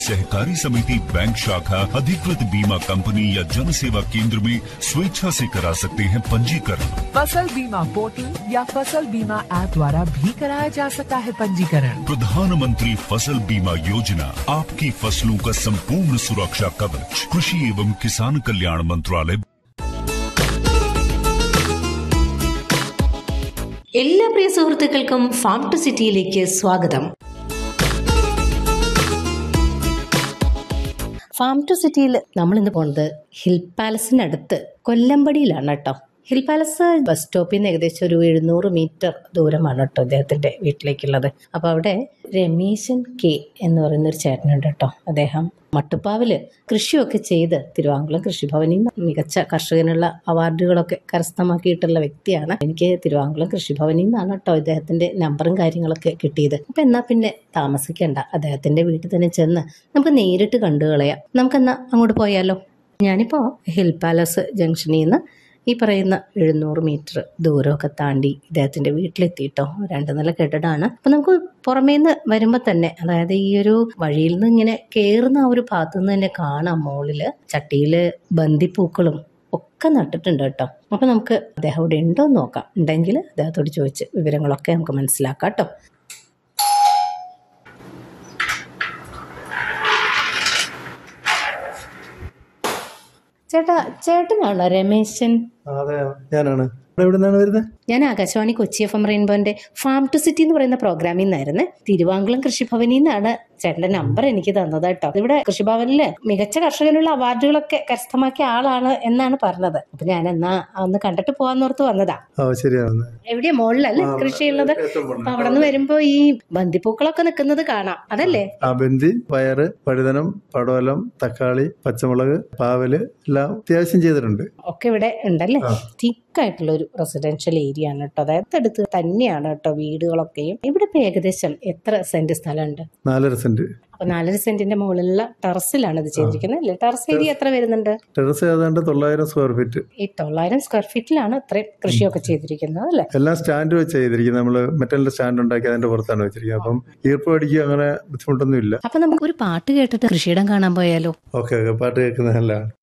सहकारी समिति बैंक शाखा अधिकृत बीमा कंपनी या जन सेवा केंद्र में स्वेच्छा से करा सकते हैं पंजीकरण फसल बीमा पोर्टल या फसल बीमा ऐप द्वारा भी कराया जा सकता है पंजीकरण प्रधानमंत्री फसल बीमा योजना आपकी फसलों का संपूर्ण सुरक्षा कवच कृषि एवं किसान कल्याण मंत्रालय എല്ലാ പ്രിയ സുഹൃത്തുക്കൾക്കും ഫാം ടു സിറ്റിയിലേക്ക് സ്വാഗതം ഫാം ടു സിറ്റിയിൽ നമ്മൾ ഇന്ന് പോകുന്നത് ഹിൽ പാലസിനടുത്ത് കൊല്ലമ്പടിയിലാണ് കേട്ടോ ഹിൽ പാലസ് ബസ് സ്റ്റോപ്പിൽ നിന്ന് ഏകദേശം ഒരു എഴുന്നൂറ് മീറ്റർ ദൂരമാണ് കേട്ടോ അദ്ദേഹത്തിൻ്റെ വീട്ടിലേക്കുള്ളത് അപ്പോൾ അവിടെ രമേശൻ കെ എന്ന് പറയുന്ന ഒരു ചേട്ടനുണ്ട് കേട്ടോ അദ്ദേഹം മട്ടുപ്പാവിൽ കൃഷിയൊക്കെ ചെയ്ത് തിരുവാങ്കുളം കൃഷിഭവനിൽ നിന്ന് മികച്ച കർഷകനുള്ള അവാർഡുകളൊക്കെ കരസ്ഥമാക്കിയിട്ടുള്ള വ്യക്തിയാണ് എനിക്ക് തിരുവാങ്കുളം കൃഷിഭവനിൽ നിന്നാണ് കേട്ടോ ഇദ്ദേഹത്തിന്റെ നമ്പറും കാര്യങ്ങളൊക്കെ കിട്ടിയത് അപ്പൊ എന്നാ പിന്നെ താമസിക്കണ്ട അദ്ദേഹത്തിന്റെ വീട്ടിൽ തന്നെ ചെന്ന് നമുക്ക് നേരിട്ട് കണ്ടു കളയാം നമുക്കെന്നാ അങ്ങോട്ട് പോയാലോ ഞാനിപ്പോൾ ഹിൽ പാലസ് ജംഗ്ഷനിൽ നിന്ന് ഈ പറയുന്ന എഴുന്നൂറ് മീറ്റർ ദൂരമൊക്കെ താണ്ടി ഇദ്ദേഹത്തിന്റെ വീട്ടിലെത്തിയിട്ടോ രണ്ട് നില കെട്ടിടമാണ് അപ്പൊ നമുക്ക് പുറമേ നിന്ന് വരുമ്പോൾ തന്നെ അതായത് ഈ ഒരു വഴിയിൽ നിന്ന് ഇങ്ങനെ കയറുന്ന ആ ഒരു ഭാഗത്തു നിന്ന് തന്നെ കാണാം മോളില് ചട്ടിയില് ബന്ദിപ്പൂക്കളും ഒക്കെ നട്ടിട്ടുണ്ട് കേട്ടോ അപ്പൊ നമുക്ക് അദ്ദേഹം ഇവിടെ ഉണ്ടോ എന്ന് നോക്കാം ഉണ്ടെങ്കിൽ അദ്ദേഹത്തോട് ചോദിച്ച് വിവരങ്ങളൊക്കെ നമുക്ക് മനസ്സിലാക്കാം കേട്ടോ ചേട്ടാ ചേട്ടനാണോ രമേശൻ അതെ ഞാനാണ് ഇവിടെ എവിടെ നിന്നാണ് വരുന്നത് ഞാൻ ആകാശവാണി കൊച്ചി എഫ് എം റെയിൻബോന്റെ ഫാം ടു സിറ്റി എന്ന് പറയുന്ന പ്രോഗ്രാമിൽ നിന്നായിരുന്നു തിരുവാങ്കുളം കൃഷിഭവനിൽ നിന്നാണ് ചേട്ടന്റെ നമ്പർ എനിക്ക് തന്നത് കേട്ടോ ഇവിടെ കൃഷിഭവനില് മികച്ച കർഷകനുള്ള അവാർഡുകളൊക്കെ കരസ്ഥമാക്കിയ ആളാണ് എന്നാണ് പറഞ്ഞത് അപ്പൊ ഞാൻ എന്നാ ഒന്ന് കണ്ടിട്ട് പോവാന്നോർത്ത് വന്നതാ ഓ ശരിയാണ് എവിടെയാ മുകളിലല്ലേ കൃഷിയുള്ളത് അപ്പൊ അവിടെ നിന്ന് വരുമ്പോ ഈ ബന്ദിപ്പൂക്കളൊക്കെ നിൽക്കുന്നത് കാണാം അതല്ലേ ആ ബന്ദി പയറ് പഴുതനം പടവലം തക്കാളി പച്ചമുളക് പാവല് എല്ലാം അത്യാവശ്യം ചെയ്തിട്ടുണ്ട് ഒക്കെ ഇവിടെ ഉണ്ടല്ലേ തിക്കായിട്ടുള്ള ഒരു റെസിഡൻഷ്യൽ ഏരിയ ആണ് കേട്ടോ അതായത് അടുത്ത് തന്നെയാണ് കേട്ടോ വീടുകളൊക്കെയും ഇവിടെ ഇപ്പൊ ഏകദേശം എത്ര സെന്റ് സ്ഥലമുണ്ട് നാലര സെന്റ് അപ്പൊ നാലര സെന്റിന്റെ മുകളിലുള്ള ടെറസിലാണ് ഇത് ചെയ്തിരിക്കുന്നത് അല്ലേ ടെറസ് ഏരിയ എത്ര വരുന്നുണ്ട് ടെറസ് ഏതാണ്ട് തൊള്ളായിരം സ്ക്വയർ ഫീറ്റ് ഈ തൊള്ളായിരം സ്ക്വയർ ഫീറ്റിലാണ് ഇത്രയും കൃഷിയൊക്കെ ചെയ്തിരിക്കുന്നത് അല്ലേ എല്ലാം സ്റ്റാൻഡ് വെച്ച് ചെയ്തിരിക്കുന്നത് നമ്മള് മെറ്റലിന്റെ സ്റ്റാൻഡ് ഉണ്ടാക്കി അതിന്റെ പുറത്താണ് വെച്ചിരിക്കുന്നത് അപ്പം ഈർപ്പം അടിക്കുക അങ്ങനെ ബുദ്ധിമുട്ടൊന്നും ഇല്ല അപ്പൊ നമുക്ക് ഒരു പാട്ട് കേട്ടിട്ട് കൃഷിയിടം കാണാൻ പോയാലോ ഓക്കെ ഓക്കെ പാട്ട് കേൾക്കുന്നത് നല്ലതാണ്